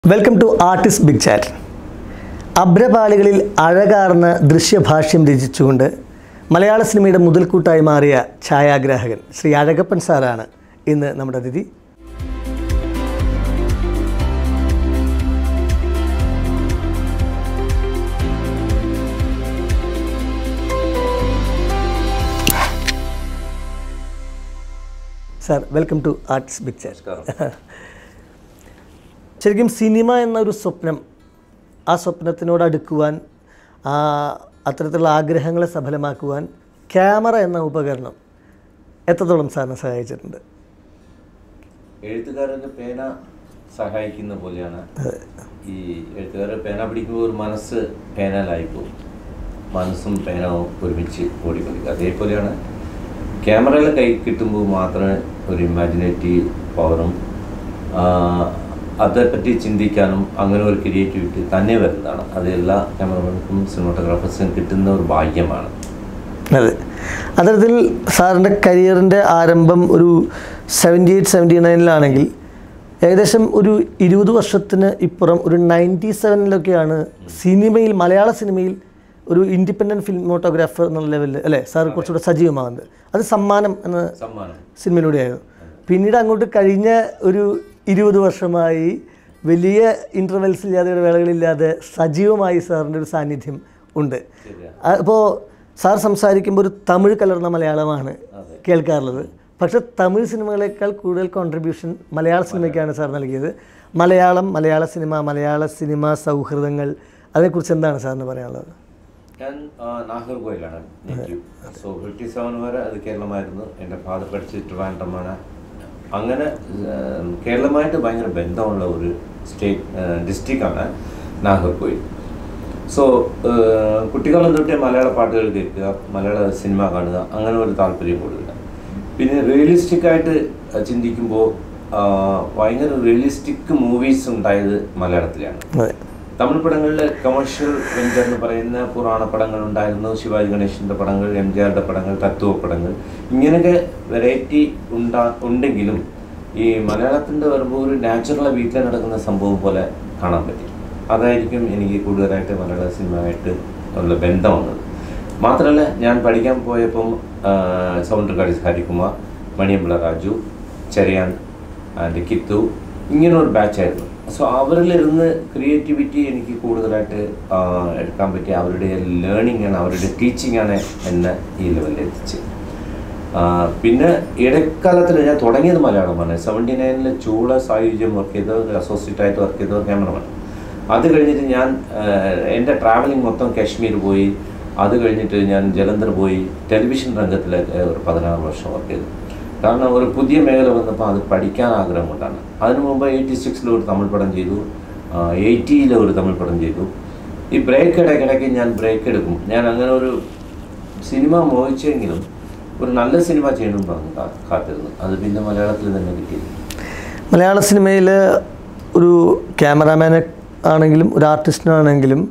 Welcome to artist big chat അഭ്രപാളികളിൽ അഴകാർന്ന ദൃശ്യഭാഷ്യം രചിച്ചുകൊണ്ട് മലയാള സിനിമയുടെ മുതൽക്കൂട്ടായി മാറിയ ഛായാഗ്രാഹകൻ ശ്രീ അഴകപ്പൻ സാറാണ് ഇന്ന് നമ്മുടെ അതിഥി sir welcome to artist big chat ശരിക്കും സിനിമ എന്നൊരു സ്വപ്നം ആ സ്വപ്നത്തിനോട് അടുക്കുവാൻ ആ അത്തരത്തിലുള്ള ആഗ്രഹങ്ങളെ സഫലമാക്കുവാൻ ക്യാമറ എന്ന ഉപകരണം എത്രത്തോളം സാറിനെ സഹായിച്ചിട്ടുണ്ട് എഴുത്തുകാരൻ്റെ പേന സഹായിക്കുന്ന പോലെയാണ് ഈ എഴുത്തുകാരൻ പേന പിടിക്കുമ്പോൾ ഒരു മനസ്സ് പേനയിലായി പോകും മനസ്സും പേനവും ഒരുമിച്ച് ഓടിക്കൊണ്ടിരിക്കും അതേപോലെയാണ് ക്യാമറയിൽ കൈ കിട്ടുമ്പോൾ മാത്രമേ ഒരു ഇമാജിനേറ്റീവ് പവറും അതേപ്പറ്റി ചിന്തിക്കാനും അങ്ങനെ ഒരു ക്രിയേറ്റിവിറ്റി തന്നെ വരുന്നതാണ് അത് എല്ലാ ക്യാമറമാൻക്കും സിനിമാറ്റോഗ്രാഫേഴ്സിനും കിട്ടുന്ന ഒരു ഭാഗ്യമാണ് അതെ അത്തരത്തിൽ സാറിൻ്റെ കരിയറിൻ്റെ ആരംഭം ഒരു സെവൻറ്റി എയ്റ്റ് സെവൻറ്റി നയനിലാണെങ്കിൽ ഏകദേശം ഒരു ഇരുപത് വർഷത്തിന് ഇപ്പുറം ഒരു നയൻറ്റി സെവനിലൊക്കെയാണ് സിനിമയിൽ മലയാള സിനിമയിൽ ഒരു ഇൻഡിപെൻഡൻറ്റ് ഫിലിമോട്ടോഗ്രാഫർ എന്നുള്ള ലെവലിൽ അല്ലേ സാർ കുറച്ചുകൂടെ സജീവമാകുന്നത് അത് സമ്മാനം എന്ന സമ്മാനം സിനിമയിലൂടെയായിരുന്നു പിന്നീട് അങ്ങോട്ട് കഴിഞ്ഞ ഒരു ഇരുപത് വർഷമായി വലിയ ഇൻ്റർവെൽസ് ഇല്ലാതെ ഇടവേളകളില്ലാതെ സജീവമായി സാറിൻ്റെ ഒരു സാന്നിധ്യം ഉണ്ട് ശരിയാണ് അപ്പോൾ സാർ സംസാരിക്കുമ്പോൾ ഒരു തമിഴ് കലർന്ന മലയാളമാണ് അതെ. കേൾക്കാറുള്ളത് പക്ഷേ തമിഴ് സിനിമകളേക്കാൾ കൂടുതൽ കോൺട്രിബ്യൂഷൻ മലയാള സിനിമയ്ക്കാണ് സാർ നൽകിയത് മലയാളം മലയാള സിനിമ മലയാള സിനിമ സൗഹൃദങ്ങൾ അതേക്കുറിച്ച് എന്താണ് സാറിന് പറയാനുള്ളത് ഞാൻ ആ, നാഗർകോയിലാണ് നേറ്റീവ് സോ ഫിഫ്റ്റി സെവൻ വരെ അത് കേരളമായിരുന്നു എൻ്റെ ഫാദർ പഠിച്ചത് ട്രിവാൻഡ്രമാണ് അങ്ങനെ ആ, കേരളമായിട്ട് ഭയങ്കര ബന്ധമുള്ള ഒരു സ്റ്റേറ്റ് ഡിസ്ട്രിക്റ്റാണ് നാഗർകോയിൽ സോ കുട്ടിക്കാലം തൊട്ടേ മലയാള പാട്ടുകൾ കേൾക്കുക മലയാള സിനിമ കാണുക അങ്ങനെ ഒരു താല്പര്യം കൂടുതല പിന്നെ റിയലിസ്റ്റിക് ആയിട്ട് ചിന്തിക്കുമ്പോൾ ആ, ഭയങ്കര റിയലിസ്റ്റിക് മൂവീസ് ഉണ്ടായത് മലയാളത്തിലാണ് അതെ തമിഴ് പടങ്ങളിൽ കമേഴ്ഷ്യൽ വെഞ്ചർ എന്ന് പറയുന്ന പുരാണ പടങ്ങൾ ഉണ്ടായിരുന്നു ശിവാജി ഗണേശൻ്റെ പടങ്ങൾ എം ജി ആറുടെ പടങ്ങൾ തത്വ പടങ്ങൾ ഇങ്ങനെയൊക്കെ വെറൈറ്റി ഉണ്ടാ ഉണ്ടെങ്കിലും ഈ മലയാളത്തിൻ്റെ വരുമ്പോൾ ഒരു നാച്ചുറൽ വീട്ടിൽ നടക്കുന്ന സംഭവം പോലെ കാണാൻ പറ്റി അതായിരിക്കും എനിക്ക് കൂടുതലായിട്ട് മലയാള സിനിമയായിട്ട് ഉള്ള ബന്ധം വന്നത് മാത്രമല്ല ഞാൻ പഠിക്കാൻ പോയപ്പം സൗണ്ട് കാർഡിസ് ഹരികുമാർ മണിയമ്പിള രാജു ചെറിയാൻ ആൻഡ് കിത്തു ഇങ്ങനെ ഒരു ബാച്ചായിരുന്നു സോ അവരിലിരുന്ന് ക്രിയേറ്റിവിറ്റി എനിക്ക് കൂടുതലായിട്ട് ആ, എടുക്കാൻ പറ്റി അവരുടെ ലേണിംഗ് ആണ് അവരുടെ ടീച്ചിങ് ആണ് എന്നെ ഈ ലെവലിൽ എത്തിച്ചത് ആ, പിന്നെ ഇടക്കാലത്തിൽ ഞാൻ തുടങ്ങിയത് മലയാളമാണ് സെവൻറ്റി നയനിൽ ചൂള സായുജ്യം വർക്ക് ചെയ്ത ഒരു അസോസിയേറ്റ് ആയിട്ട് വർക്ക് ചെയ്ത ഒരു ക്യാമറമാൻ അത് കഴിഞ്ഞിട്ട് ഞാൻ ആ, എൻ്റെ ട്രാവലിംഗ് മൊത്തം കാശ്മീർ പോയി അത് കഴിഞ്ഞിട്ട് ഞാൻ ജലന്ധർ പോയി ടെലിവിഷൻ രംഗത്തിലേക്ക് ഒരു പതിനാറ് വർഷം വർക്ക് ചെയ്തു കാരണം ഒരു പുതിയ മേഖല വന്നപ്പോൾ അത് പഠിക്കാൻ ആഗ്രഹമുണ്ടാണ് അതിനു മുമ്പ് എയ്റ്റി സിക്സിൽ ഒരു തമിഴ് പടം ചെയ്തു എയ്റ്റിയിൽ ഒരു തമിഴ് പടം ചെയ്തു ഈ ബ്രേക്ക് ഇടയ്ക്കിടയ്ക്ക് ഞാൻ ബ്രേക്ക് എടുക്കും ഞാൻ അങ്ങനെ ഒരു സിനിമ മോഹിച്ചെങ്കിലും ഒരു നല്ല സിനിമ ചെയ്യണം പറഞ്ഞു കാ- കാത്തിരുന്നു അത് പിന്നെ മലയാളത്തിൽ തന്നെ കിട്ടിയത് മലയാള സിനിമയിൽ ഒരു ക്യാമറാമാനെ ആണെങ്കിലും ഒരു ആർട്ടിസ്റ്റിനാണെങ്കിലും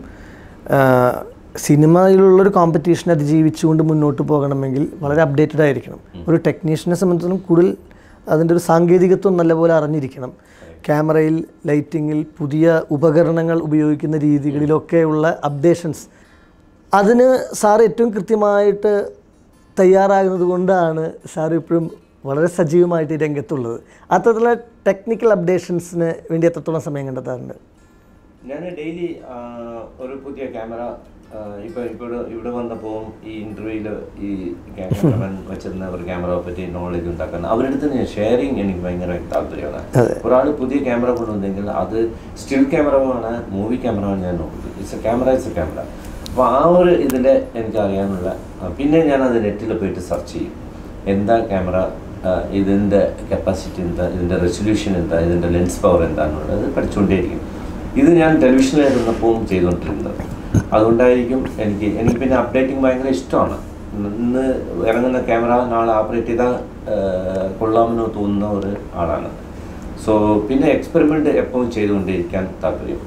സിനിമയിലുള്ളൊരു കോമ്പറ്റീഷൻ അതിജീവിച്ചുകൊണ്ട് മുന്നോട്ട് പോകണമെങ്കിൽ വളരെ അപ്ഡേറ്റഡ് ആയിരിക്കണം ഒരു ടെക്നീഷ്യനെ സംബന്ധിച്ചിടത്തോളം കൂടുതൽ അതിൻ്റെ ഒരു സാങ്കേതികത്വം നല്ലപോലെ അറിഞ്ഞിരിക്കണം ക്യാമറയിൽ ലൈറ്റിങ്ങിൽ പുതിയ ഉപകരണങ്ങൾ ഉപയോഗിക്കുന്ന രീതികളിലൊക്കെയുള്ള അപ്ഡേഷൻസ് അതിന് സാർ ഏറ്റവും കൃത്യമായിട്ട് തയ്യാറാകുന്നത് കൊണ്ടാണ് സാർ ഇപ്പോഴും വളരെ സജീവമായിട്ട് ഈ രംഗത്തുള്ളത് അത്തരത്തിലുള്ള ടെക്നിക്കൽ അപ്ഡേഷൻസിന് വേണ്ടി എത്രത്തോളം സമയം കണ്ടെത്താറുണ്ട് ഞാൻ ഡെയിലി ഒരു പുതിയ ക്യാമറ ഇപ്പോൾ ഇപ്പോൾ ഇവിടെ വന്നപ്പോൾ ഈ ഇൻ്റർവ്യൂവിൽ ഈ ക്യാമറമാൻ വെച്ചിരുന്ന ഒരു ക്യാമറ പറ്റി നോളജ് ഉണ്ടാക്കാൻ അവരുടെ അടുത്ത് ഞാൻ ഷെയറിങ് എനിക്ക് ഭയങ്കര താല്പര്യമാണ് അതെ. ഒരാൾ പുതിയ ക്യാമറ കൊണ്ടുവന്നെങ്കിൽ അത് സ്റ്റിൽ ക്യാമറമാണ് മൂവി ക്യാമറ ഞാൻ നോക്കുന്നത് it's a camera it's a camera അപ്പോൾ ആ ഒരു ഇതിൽ എനിക്ക് അറിയാനുള്ള ആ, പിന്നെ ഞാൻ അത് നെറ്റിൽ പോയിട്ട് സെർച്ച് ചെയ്യും എന്താ ക്യാമറ ഇതിൻ്റെ കപ്പാസിറ്റി എന്താ ഇതിൻ്റെ റെസൊല്യൂഷൻ എന്താ ഇതിൻ്റെ ലെൻസ് പവർ എന്താണെന്നുള്ളത് പഠിച്ചുകൊണ്ടേയിരിക്കും ഇത് ഞാൻ ടെലിവിഷനിൽ ഇരുന്നപ്പോൾ ചെയ്തുകൊണ്ടിരുന്നത് അതുകൊണ്ടായിരിക്കും എനിക്ക് എനിക്ക് പിന്നെ അപ്ഡേറ്റിംഗ് ഭയങ്കര ഇഷ്ടമാണ് ഇന്ന് ഇറങ്ങുന്ന ക്യാമറ നാളെ ഓപ്പറേറ്റ് ചെയ്താൽ കൊള്ളാമെന്ന് തോന്നുന്ന ഒരു ആളാണ് സോ പിന്നെ എക്സ്പെരിമെൻ്റ് എപ്പോഴും ചെയ്തുകൊണ്ടിരിക്കാൻ താല്പര്യം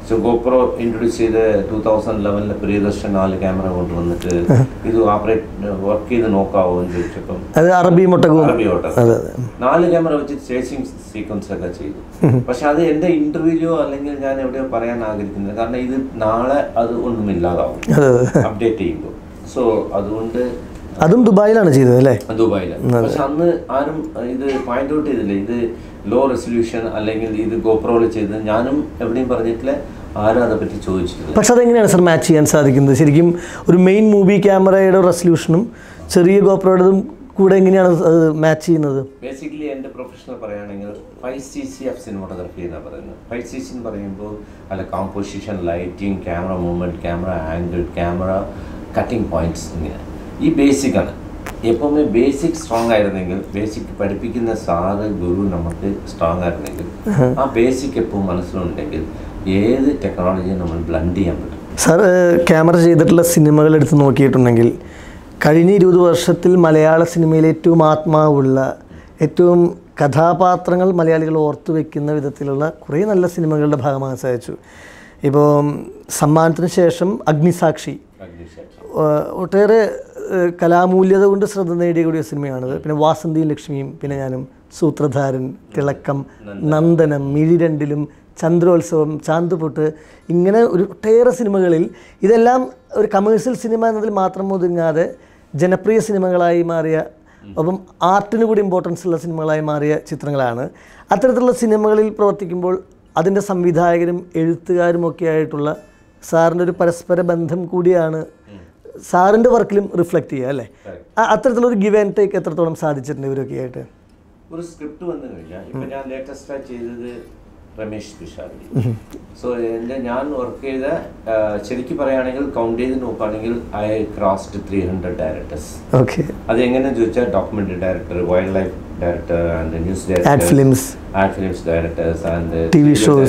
സോ ഗോപ്രോ ഇൻട്രൊഡ്യൂസ് ചെയ്ത് ടൂ തൗസൻഡ് ലെവനിൽ പ്രിയദർശൻ നാല് ക്യാമറ കൊണ്ടുവന്നിട്ട് ഇത് ഓപ്പറേറ്റ് വർക്ക് ചെയ്ത് നോക്കാവോ എന്ന് ചോദിച്ചപ്പം അത് അറബി മുട്ടകവും അറബി ഓട്ടം അതെ അതെ നാല് ക്യാമറ വെച്ച് ചേസിങ് സീക്വൻസ് ഒക്കെ ചെയ്തു പക്ഷെ അത് എൻ്റെ ഇന്റർവ്യൂലോ അല്ലെങ്കിൽ ഞാൻ എവിടെയോ പറയാൻ ആഗ്രഹിക്കുന്നത് കാരണം ഇത് നാളെ അത് ഒന്നും ഇല്ലാതാവും അതെ അതെ അപ്ഡേറ്റ് ചെയ്യുമ്പോൾ സോ അതുകൊണ്ട് അതും ദുബായിലാണ് ചെയ്തത് അല്ലേ ദുബായില് പക്ഷെ അന്ന് ആരും ഇത് പോയിന്റ് ഔട്ട് ചെയ്തില്ല ഇത് ലോ റെസൊല്യൂഷൻ അല്ലെങ്കിൽ ഇത് ഗോപ്രോയിൽ ചെയ്ത് ഞാനും എവിടെയും പറഞ്ഞിട്ടില്ല ആരും അതേപ്പറ്റി ചോദിച്ചിട്ടില്ല പക്ഷെ അതെങ്ങനെയാണ് സർ മാച്ച് ചെയ്യാൻ സാധിക്കുന്നത് ശരിക്കും ഒരു മെയിൻ മൂവി ക്യാമറയുടെ റെസൊല്യൂഷനും ചെറിയ ഗോപ്രോയുടേതും കൂടെ എങ്ങനെയാണ് അത് മാച്ച് ചെയ്യുന്നത് ബേസിക്കലി എൻ്റെ പ്രൊഫഷണൽ പറയുകയാണെങ്കിൽ five C C of cinematography എന്നാണ് പറയുന്നത് ഫൈവ് സി സി എന്ന് പറയുമ്പോൾ അല്ല composition lighting camera movement camera angle camera cutting points ഇങ്ങനെ ഈ ബേസിക്കാണ് എപ്പോഴും ബേസിക് സ്ട്രോങ് ആയിരുന്നെങ്കിൽ ബേസിക് പഠിപ്പിക്കുന്ന സാറ് ഗുരു നമുക്ക് സ്ട്രോങ് ആയിരുന്നെങ്കിൽ ആ ബേസിക് എപ്പോഴും മനസ്സിലുണ്ടെങ്കിൽ ഏത് ടെക്നോളജിയും നമ്മൾ ബ്ലണ്ട് ചെയ്യാൻ പറ്റും സാർ ക്യാമറ ചെയ്തിട്ടുള്ള സിനിമകൾ എടുത്ത് നോക്കിയിട്ടുണ്ടെങ്കിൽ കഴിഞ്ഞ ഇരുപത് വർഷത്തിൽ മലയാള സിനിമയിൽ ഏറ്റവും ആത്മാവുള്ള ഏറ്റവും കഥാപാത്രങ്ങൾ മലയാളികൾ ഓർത്തു വെക്കുന്ന വിധത്തിലുള്ള കുറേ നല്ല സിനിമകളുടെ ഭാഗമാകാൻ സാധിച്ചു ഇപ്പോൾ സമ്മാനത്തിന് ശേഷം അഗ്നിസാക്ഷി അഗ്നിശേഷം ഏഹ് ഒട്ടേറെ ഏഹ് കലാമൂല്യത കൊണ്ട് ശ്രദ്ധ നേടിയ കൂടിയ സിനിമയാണത് പിന്നെ വാസന്തിയും ലക്ഷ്മിയും പിന്നെ ഞാനും സൂത്രധാരൻ തിളക്കം നന്ദനം മിഴി രണ്ടിലും ചന്ദ്രോത്സവം ചാന്തുപൊട്ട് ഇങ്ങനെ ഒരു ഒട്ടേറെ സിനിമകളിൽ ഇതെല്ലാം ഒരു കമേഴ്സ്യൽ സിനിമ എന്നതിൽ മാത്രം ഒതുങ്ങാതെ ജനപ്രിയ സിനിമകളായി മാറിയ ഒപ്പം ആർട്ടിന് കൂടി ഇമ്പോർട്ടൻസ് ഉള്ള സിനിമകളായി മാറിയ ചിത്രങ്ങളാണ് അത്തരത്തിലുള്ള സിനിമകളിൽ പ്രവർത്തിക്കുമ്പോൾ അതിൻ്റെ സംവിധായകരും എഴുത്തുകാരും ഒക്കെ ആയിട്ടുള്ള സാറിൻ്റെ ഒരു പരസ്പര ബന്ധം കൂടിയാണ് സാറിൻ്റെ വർക്കിലും റിഫ്ലക്റ്റ് ചെയ്യുക അല്ലേ ആ- അത്തരത്തിലൊരു ഗിവ് ആൻഡ് ടേക്ക് എത്രത്തോളം സാധിച്ചിട്ടുണ്ട് ഇവരൊക്കെ ആയിട്ട് ഒരു സ്ക്രിപ്റ്റ് വന്നു കഴിഞ്ഞാൽ ഇപ്പൊ ഞാൻ ലേറ്റസ്റ്റ് ആയി ചെയ്തത് രമേശ് പിഷാരി സോ എൻ്റെ ഞാൻ വർക്ക് ചെയ്ത ആ, ശരിക്കും പറയുകയാണെങ്കിൽ കൗണ്ട് ചെയ്ത് നോക്കുകയാണെങ്കിൽ I crossed three hundred directors okay അത് എങ്ങനെയെന്ന് ചോദിച്ചാൽ documentary director wild life director and news ad films ad films directors and TV shows.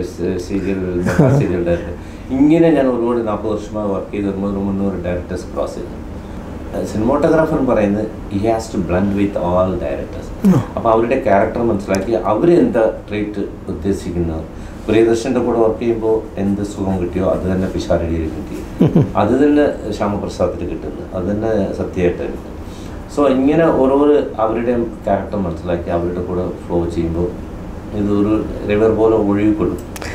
Serial serial director ഇങ്ങനെ ഞാൻ ഒരുപാട് നാൽപ്പത് വർഷമായി വർക്ക് ചെയ്ത് ഒരു മുന്നൂറ് ഡയറക്ടേഴ്സ് ക്രോസ് ചെയ്തു സിനിമോട്ടോഗ്രാഫർ പറയുന്നത് he has to blend with all directors അപ്പോൾ അവരുടെ ക്യാരക്ടർ മനസ്സിലാക്കി അവർ എന്താ ട്രീറ്റ് ഉദ്ദേശിക്കുന്നത് പ്രിയദർശൻ്റെ കൂടെ വർക്ക് ചെയ്യുമ്പോൾ എന്ത് സുഖം കിട്ടിയോ അത് തന്നെ പിഷാരടിയിൽ കിട്ടി അത് തന്നെ ശ്യാമപ്രസാദിന് കിട്ടുന്നു അത് തന്നെ സത്യമായിട്ട് കിട്ടും സോ ഇങ്ങനെ ഓരോരോ അവരുടെ ക്യാരക്ടർ മനസ്സിലാക്കി അവരുടെ കൂടെ ഫ്ലോ ചെയ്യുമ്പോൾ ഇതൊരു റിവർ പോലെ ഒഴുകിക്കൊള്ളും